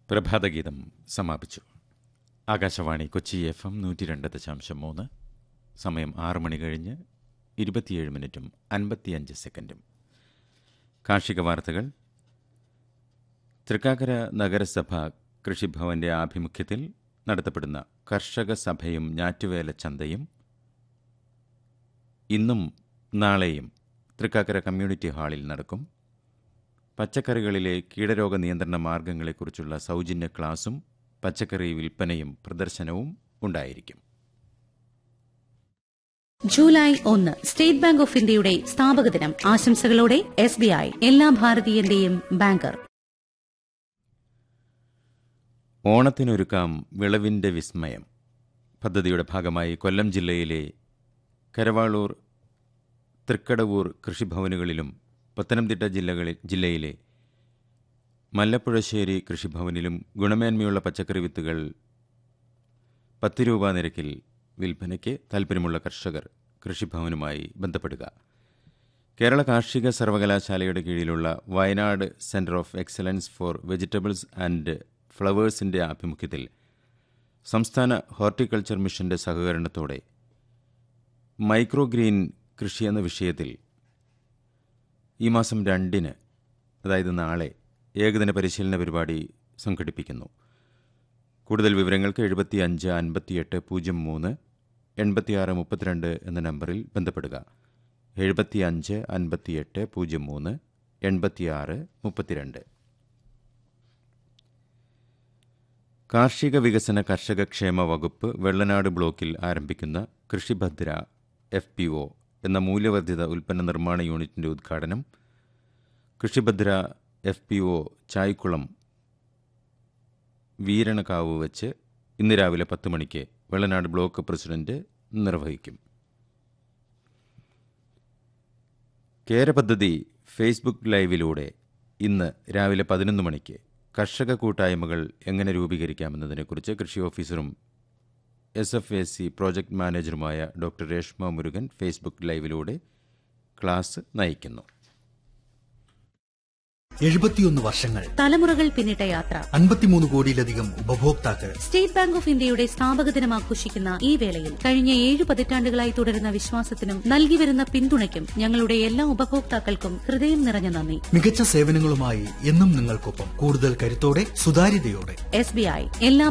പ്രഭാതഗീതം സമാപിച്ചു Akashvani Kochi F M നൂറ്റി രണ്ട് ദശാംശം മൂന്ന് സമയം ആറ് മണി കഴിഞ്ഞ് ഇരുപത്തിയേഴ് മിനിറ്റും അൻപത്തിയഞ്ച് സെക്കൻഡും കാർഷിക വാർത്തകൾ തൃക്കാക്കര നഗരസഭ കൃഷിഭവന്റെ ആഭിമുഖ്യത്തിൽ നടത്തപ്പെടുന്ന കർഷക സഭയും ഞാറ്റുവേല ചന്തയും ഇന്നും നാളെയും തൃക്കാക്കര കമ്മ്യൂണിറ്റി ഹാളിൽ നടക്കും പച്ചക്കറികളിലെ കീടരോഗ നിയന്ത്രണ മാർഗങ്ങളെക്കുറിച്ചുള്ള സൗജന്യ ക്ലാസും പച്ചക്കറി വിൽപ്പനയും പ്രദർശനവും ഉണ്ടായിരിക്കും ജൂലൈ ഒന്ന് സ്റ്റേറ്റ് ബാങ്ക് ഓഫ് ഇന്ത്യയുടെ സ്ഥാപക ദിനം ആശംസകളോടെ എസ് ബി ഐ എല്ലാ ഭാരതീയന്റെയും ബാങ്കർ ഓണത്തിനൊരുക്കാം വിളവിന്റെ വിസ്മയം പദ്ധതിയുടെ ഭാഗമായി കൊല്ലം ജില്ലയിലെ കരവാളൂർ തൃക്കടവൂർ കൃഷിഭവനുകളിലും പത്തനംതിട്ട ജില്ലകളിൽ ജില്ലയിലെ മല്ലപ്പുഴശ്ശേരി കൃഷിഭവനിലും ഗുണമേന്മയുള്ള പച്ചക്കറി വിത്തുകൾ പത്ത് രൂപ നിരക്കിൽ വിൽപ്പനയ്ക്ക് താൽപ്പര്യമുള്ള കർഷകർ കൃഷിഭവനുമായി ബന്ധപ്പെടുക കേരള കാർഷിക സർവകലാശാലയുടെ കീഴിലുള്ള Wayanad centre of excellence for vegetables and ഫ്ലവേഴ്സിന്റെ ആഭിമുഖ്യത്തിൽ സംസ്ഥാന ഹോർട്ടിക്കൾച്ചർ മിഷന്റെ സഹകരണത്തോടെ മൈക്രോഗ്രീൻ കൃഷി എന്ന വിഷയത്തിൽ ഈ മാസം രണ്ടിന് അതായത് നാളെ ഏകദിന പരിശീലന പരിപാടി സംഘടിപ്പിക്കുന്നു കൂടുതൽ വിവരങ്ങൾക്ക് എഴുപത്തി അഞ്ച് അൻപത്തിയെട്ട് പൂജ്യം മൂന്ന് എൺപത്തിയാറ് മുപ്പത്തിരണ്ട് എന്ന നമ്പറിൽ ബന്ധപ്പെടുക എഴുപത്തി അഞ്ച് അൻപത്തിയെട്ട് പൂജ്യം മൂന്ന് എൺപത്തിയാറ് മുപ്പത്തിരണ്ട് കാർഷിക വികസന കർഷക ക്ഷേമ വകുപ്പ് വെള്ളനാട് ബ്ലോക്കിൽ ആരംഭിക്കുന്ന കൃഷിഭദ്ര എഫ് പി ഒ എന്ന മൂല്യവർദ്ധിത ഉൽപ്പന്ന നിർമ്മാണ യൂണിറ്റിന്റെ ഉദ്ഘാടനം Krishibhadra F P O Chaikulam Veeranakavu വെച്ച് ഇന്ന് രാവിലെ പത്ത് മണിക്ക് വെള്ളനാട് ബ്ലോക്ക് പ്രസിഡന്റ് നിർവഹിക്കും കേര പദ്ധതി ഫേസ്ബുക്ക് ലൈവിലൂടെ ഇന്ന് രാവിലെ പതിനൊന്ന് മണിക്ക് കർഷക കൂട്ടായ്മകൾ എങ്ങനെ രൂപീകരിക്കാമെന്നതിനെക്കുറിച്ച് കൃഷി ഓഫീസറും S F A C project മാനേജറുമായ ഡോക്ടർ രേഷ്മ മുരുകൻ ഫേസ്ബുക്ക് ലൈവിലൂടെ ക്ലാസ് നയിക്കുന്നു എഴുപത്തിയൊന്ന് വർഷങ്ങൾ തലമുറകൾ പിന്നിട്ട യാത്ര അൻപത്തിമൂന്ന് കോടിയിലധികം ഉപഭോക്താക്കൾ സ്റ്റേറ്റ് ബാങ്ക് ഓഫ് ഇന്ത്യയുടെ സ്ഥാപക ദിനം ആഘോഷിക്കുന്ന ഈ വേളയിൽ കഴിഞ്ഞ ഏഴ് പതിറ്റാണ്ടുകളായി തുടരുന്ന വിശ്വാസത്തിനും നൽകി വരുന്ന പിന്തുണയ്ക്കും ഞങ്ങളുടെ എല്ലാ ഉപഭോക്താക്കൾക്കും ഹൃദയം നിറഞ്ഞ നന്ദി മികച്ച സേവനങ്ങളുമായി എന്നും നിങ്ങൾക്കൊപ്പം കൂടുതൽ കരുത്തോടെ സുതാര്യതയോടെ എസ് ബി ഐ എല്ലാ